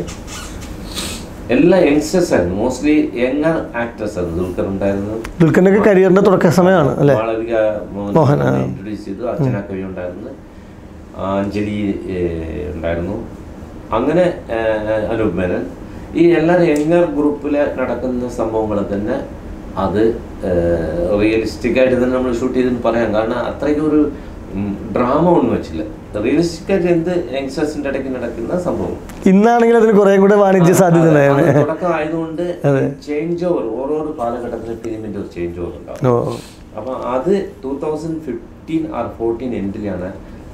എല്ലാ യങ്സ്റ്റേഴ്സ് ആയിരുന്നു മോസ്റ്റ്ലി യങ്ങർ ആക്ടേഴ്സ് ആയിരുന്നു ദുൽഖർ ഉണ്ടായിരുന്നു ദുൽഖറിൻ്റെ ഒക്കെ കരിയറിൻ്റെ തുടക്ക സമയമാണ് അല്ലേ മാളവിക മോഹൻ, ആ. ഇൻട്രൊഡ്യൂസ് ചെയ്തു അർച്ചന കവി ഉണ്ടായിരുന്നു ആ, അഞ്ജലി ഏഹ്, ഉണ്ടായിരുന്നു അങ്ങനെ ഏഹ്, അനൂപ് മേനൻ ഈ എല്ലാ യങ്ങർ ഗ്രൂപ്പിൽ നടക്കുന്ന സംഭവങ്ങൾ തന്നെ അത് റിയലിസ്റ്റിക് ആയിട്ട് തന്നെ നമ്മൾ ഷൂട്ട് ചെയ്തെന്ന് പറയാം കാരണം അത്രയ്ക്ക് ഒരു ഡ്രാമ ഒന്നും വെച്ചില്ല റിയലിസ്റ്റിക് ആയിട്ട് എന്ത് യങ്സ്റ്റേഴ്സിന്റെ ഇടയ്ക്ക് നടക്കുന്ന സംഭവം ഇന്നാണെങ്കിൽ അതിന് കുറേ കൂടെ വാണിജ്യ സാധ്യത ഉണ്ടായിരുന്നു അത് തുടക്കം ആയതുകൊണ്ട് ചേഞ്ച് ഓവർ ഓരോ കാലഘട്ടത്തിലും ഫിലിമിന്റെ ഒരു ചേഞ്ച് ഓവർ ഉണ്ടാവും ഓ അപ്പൊ അത് two thousand fifteen or fourteen എൻഡിലാണ്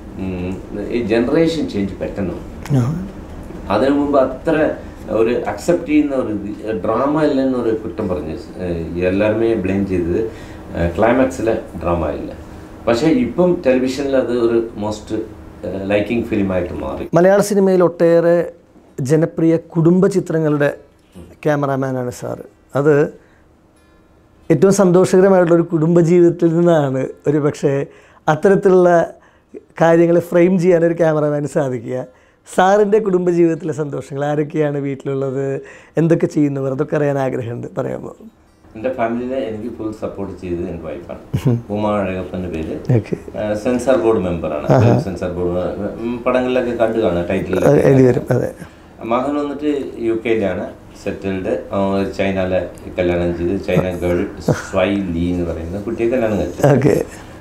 ഈ ജനറേഷൻ ചേഞ്ച് പറ്റുന്നത് ആ. അതിനു മുമ്പ് അത്ര ഒരു അക്സെപ്റ്റ് ചെയ്യുന്ന ഒരു ഡ്രാമ ഇല്ലെന്നൊരു കുറ്റം പറഞ്ഞ് ഏഹ് എല്ലാവരുമേ ബ്ലെയിം ചെയ്തത് ക്ലൈമാക്സിലെ ഡ്രാമ ഇല്ല പക്ഷേ ഇപ്പം ടെലിവിഷനിൽ അത് ഒരു മോസ്റ്റ് ലൈക്കിംഗ് ഫിലിമായിട്ട് മാറി മലയാള സിനിമയിൽ ഒട്ടേറെ ജനപ്രിയ കുടുംബ ചിത്രങ്ങളുടെ ക്യാമറാമാനാണ് സാറ് അത് ഏറ്റവും സന്തോഷകരമായിട്ടുള്ള ഒരു കുടുംബജീവിതത്തിൽ നിന്നാണ് ഒരു പക്ഷേ അത്തരത്തിലുള്ള കാര്യങ്ങൾ ഫ്രെയിം ചെയ്യാൻ ഒരു ക്യാമറമാന് സാധിക്കുക സാറിൻ്റെ കുടുംബജീവിതത്തിലെ സന്തോഷങ്ങൾ ആരൊക്കെയാണ് വീട്ടിലുള്ളത് എന്തൊക്കെ ചെയ്യുന്നവർ അതൊക്കെ അറിയാൻ ആഗ്രഹമുണ്ട് പറയാമോ എൻ്റെ ഫാമിലിയിലെ എനിക്ക് ഫുൾ സപ്പോർട്ട് ചെയ്തത് എൻ്റെ വൈഫാണ് ഉമാ അഴകപ്പൻ്റെ പേര് ഓക്കെ സെൻസർ ബോർഡ് മെമ്പറാണ് സെൻസർ ബോർഡ് പടങ്ങളിലൊക്കെ കണ്ടു കാണാം ടൈറ്റിൽ എഴുതി വരും അതെ മകൻ വന്നിട്ട് യു കെയിലാണ് സെറ്റിൽഡ് ചൈനയിലെ കല്യാണം ചെയ്ത് ചൈന ഗേൾ സ്വൈ ലീ എന്ന് പറയുന്ന കുട്ടിയെ കല്യാണം കഴിച്ചു ഓക്കെ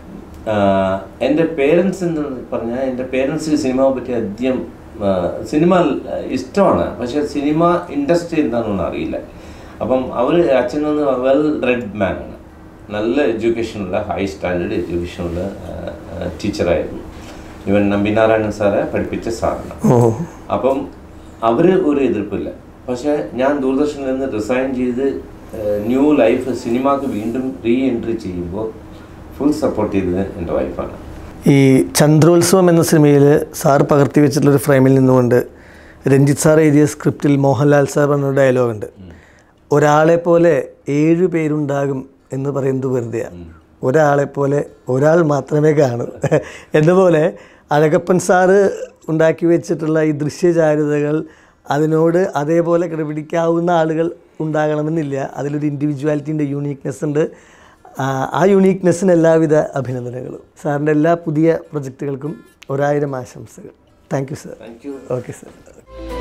ആഹ് എൻ്റെ പേരൻസ് എന്ന് പറഞ്ഞാൽ എൻ്റെ പേരൻസിന് സിനിമയെ പറ്റി അധികം ആഹ് സിനിമ ഇഷ്ടമാണ് പക്ഷെ സിനിമ ഇൻഡസ്ട്രി എന്താണെന്ന് അറിയില്ല അപ്പം അവർ അച്ഛനൊന്ന് വെൽ റെഡ് മാൻ ആണ് നല്ല എഡ്യൂക്കേഷനുള്ള ഹൈ സ്റ്റാൻഡേർഡ് എഡ്യൂക്കേഷനുള്ള ടീച്ചറായിരുന്നു ഇവൻ നമ്പിനാരായണൻ സാറെ പഠിപ്പിച്ച സാറാണ് ഓ അപ്പം അവർ ഒരു എതിർപ്പില്ല പക്ഷേ ഞാൻ ദൂരദർശനിൽ നിന്ന് റിസൈൻ ചെയ്ത് ന്യൂ ലൈഫ് സിനിമക്ക് വീണ്ടും റീ എൻട്രി ചെയ്യുമ്പോൾ ഫുൾ സപ്പോർട്ട് ചെയ്തത് എൻ്റെ വൈഫാണ് ഈ ചന്ദ്രോത്സവം എന്ന സിനിമയിൽ സാർ പകർത്തി വെച്ചിട്ടുള്ളൊരു ഫ്രെയിമിൽ നിന്നുകൊണ്ട് രഞ്ജിത്ത് സാർ എഴുതിയ സ്ക്രിപ്റ്റിൽ മോഹൻലാൽ സാർ പറഞ്ഞ ഡയലോഗുണ്ട് ഒരാളെ പോലെ ഏഴ് പേരുണ്ടാകും എന്ന് പറയുന്നത് വെറുതെയാണ് ഒരാളെ പോലെ ഒരാൾ മാത്രമേ കാണൂ എന്നപോലെ അഴകപ്പൻ സാറ് ഉണ്ടാക്കി വെച്ചിട്ടുള്ള ഈ ദൃശ്യചാരുതകൾ അതിനോട് അതേപോലെ കിടപിടിക്കാവുന്ന ആളുകൾ ഉണ്ടാകണമെന്നില്ല അതിലൊരു ഇൻഡിവിജ്വാലിറ്റീൻ്റെ യൂണീക്നെസ് ഉണ്ട് ആ, ആ യുണീക്നെസ്സിന് എല്ലാവിധ അഭിനന്ദനങ്ങളും സാറിൻ്റെ എല്ലാ പുതിയ പ്രൊജക്റ്റുകൾക്കും ഒരായിരം ആശംസകൾ thank you sir thank you okay sir